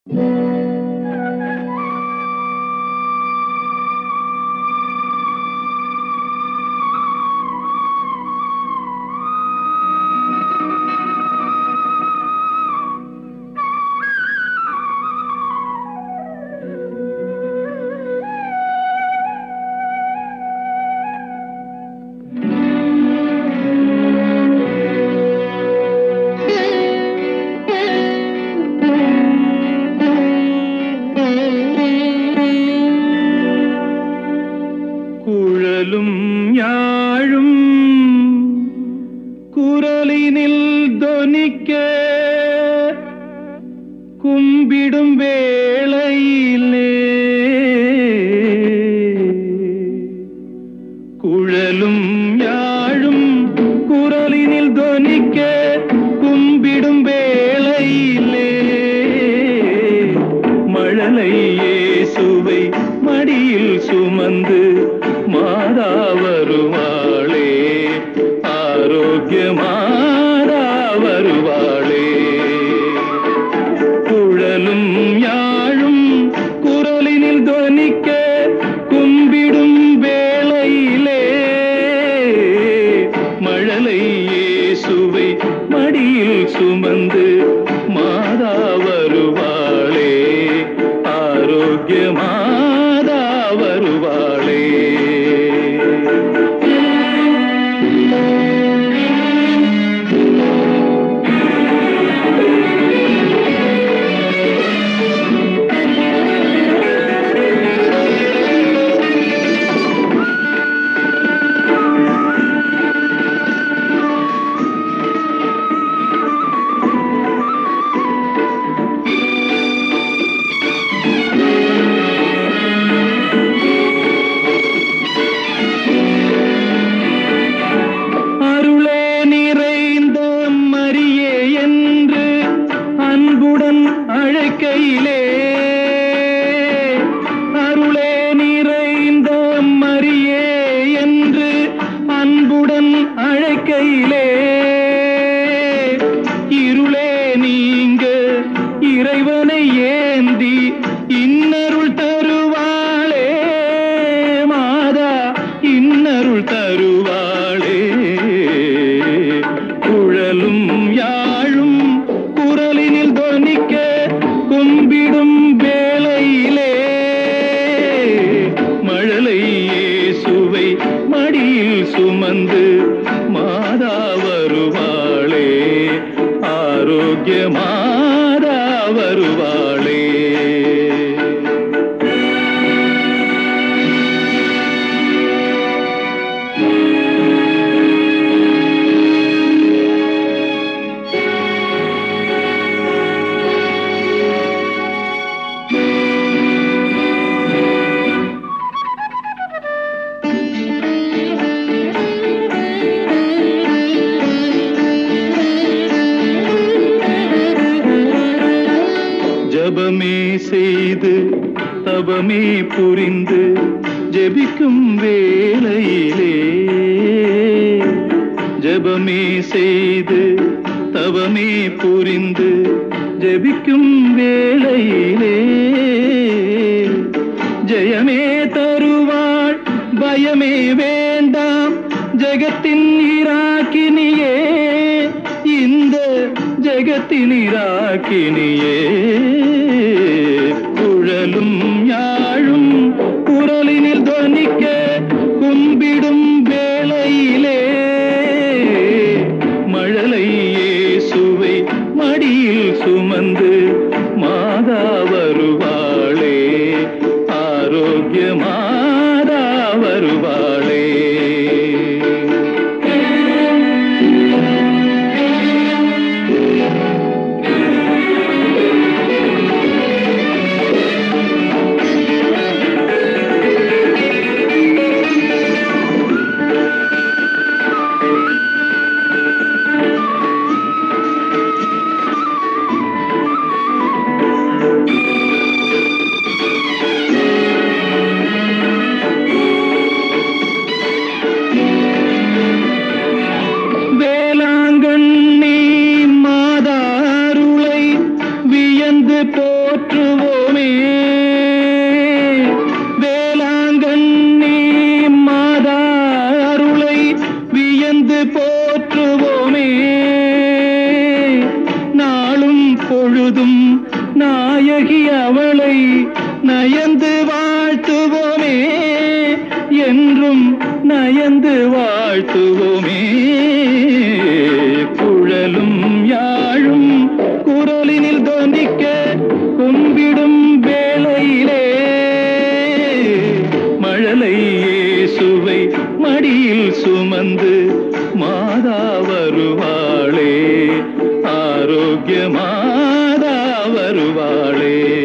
குழலும் யாழும் குரலினில் தொனிக்க கும்பிடும் வேளையிலே குழலும் யாழும் குரலினில் தொனிக்க கும்பிடும் வேளையிலே மழலை இயேசுவை மடியில் சுமந்து மாதா வருவாளே ஆரோக்கிய மாதா வருவாளே குழலும் யாழும் குரலினில் தொனிக்க கும்பிடும் வேளையிலே மழலை இயேசுவை மடியில் சுமந்து மாதா வருவாளே ஆரோக்கிய மாதா வருவாளே அருளே நிறைந்த மரியே என்று அன்புடன் அழைக்கையிலே அருளே நிறைந்த மரியே என்று அன்புடன் அழைக்கையிலே இருளே நீங்க இறைவனை ஏந்தி இன்னருள் தருவாளே மாதா இன்னருள் தருவாளே குழலும் யாழும் குரலினில் தொனிக்க கும்பிடும் வேளையிலே மழலை இயேசுவை மடியில் சுமந்து மாதா வருவாளே ஆரோக்கிய மாதா வருவாளே ஜபமே செய்து தபமே புரிந்து ஜெபிக்கும் வேளையிலே ஜபமே செய்து தவமே புரிந்து ஜெபிக்கும் வேளையிலே ஜெயமே தருவாள் பயமே வேண்டாம் ஜெகத்தின் இராக்கினியே இந்த ஜெகத்தின் இராக்கினியே குழலும் யாழும் குரலினில் தொனிக்க கும்பிடும் வேளையிலே மழலை இயேசுவை மடியில் சுமந்து மாதா வருவாளே ஆரோக்கிய மாதா வருவாளே போற்றுவோமே வேளாங்கண்ணி மாதா அருளை வியந்து போற்றுவோமே நாளும் பொழுதும் நாயகி அவளை நயந்து வாழ்த்துவோமே என்றும் நயந்து வாழ்த்துவோமே குழலும் யாழும் குரலினில் தொனிக்க கும்பிடும் வேளையிலே மழலை இயேசுவை மடியில் சுமந்து மாதா வருவாளே ஆரோக்கிய மாதா வருவாளே